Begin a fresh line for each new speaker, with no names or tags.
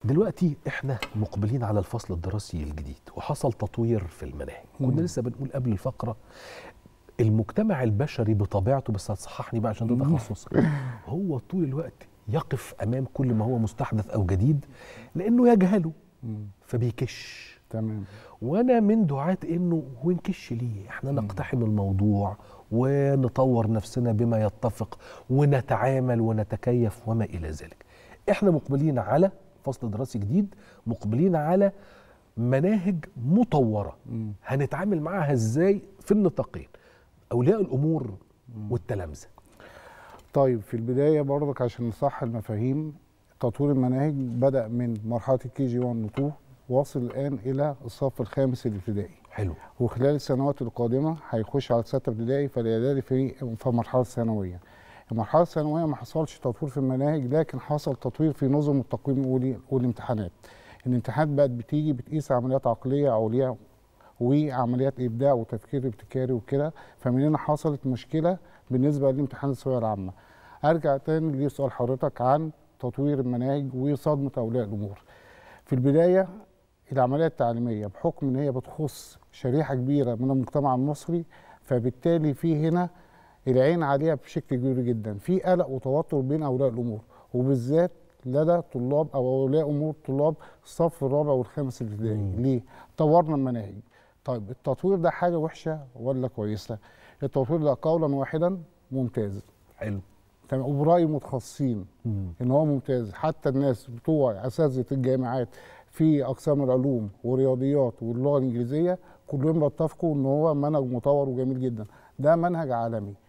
دلوقتي احنا مقبلين على الفصل الدراسي الجديد وحصل تطوير في المناهج كنا لسه بنقول قبل الفقره المجتمع البشري بطبيعته بس هتصححني بقى عشان ده تخصصك هو طول الوقت يقف امام كل ما هو مستحدث او جديد لانه يجهله فبيكش
تمام
وانا من دعاة انه ونكش ليه احنا نقتحم الموضوع ونطور نفسنا بما يتفق ونتعامل ونتكيف وما الى ذلك احنا مقبلين على فصل دراسي جديد مقبلين على مناهج مطوره هنتعامل معاها ازاي في النطاقين اولياء الامور والتلامذه
طيب في البدايه برضك عشان نصح المفاهيم تطوير المناهج بدا من مرحله الكي جي 1 و 2 واصل الان الى الصف الخامس الابتدائي
حلو
وخلال السنوات القادمه هيخش على سته ابتدائي فالاعدادي في في المرحله الثانويه المرحله الثانويه ما حصلش تطوير في المناهج لكن حصل تطوير في نظم التقويم والي- والامتحانات الامتحانات بقت بتيجي بتقيس عمليات عقليه عليا وعمليات ابداع وتفكير ابتكاري وكده فمن هنا حصلت مشكله بالنسبه لامتحان الثانويه العامه ارجع تاني لسؤال حضرتك عن تطوير المناهج وصدمه اولياء الامور في البدايه العمليه التعليميه بحكم ان هي بتخص شريحه كبيره من المجتمع المصري فبالتالي في هنا العين عليها بشكل كبير جدا في قلق وتوتر بين اولياء الامور وبالذات لدى طلاب او اولياء امور طلاب الصف الرابع والخامس الابتدائي ليه طورنا المناهج طيب التطوير ده حاجه وحشه ولا كويسه التطوير ده قولا واحدا ممتاز
حلو
تمام وبراي متخصصين ان هو ممتاز حتى الناس بتوع اساتذه الجامعات في اقسام العلوم والرياضيات واللغه الانجليزيه كلهم بيتفقوا ان هو منهج مطور وجميل جدا ده منهج عالمي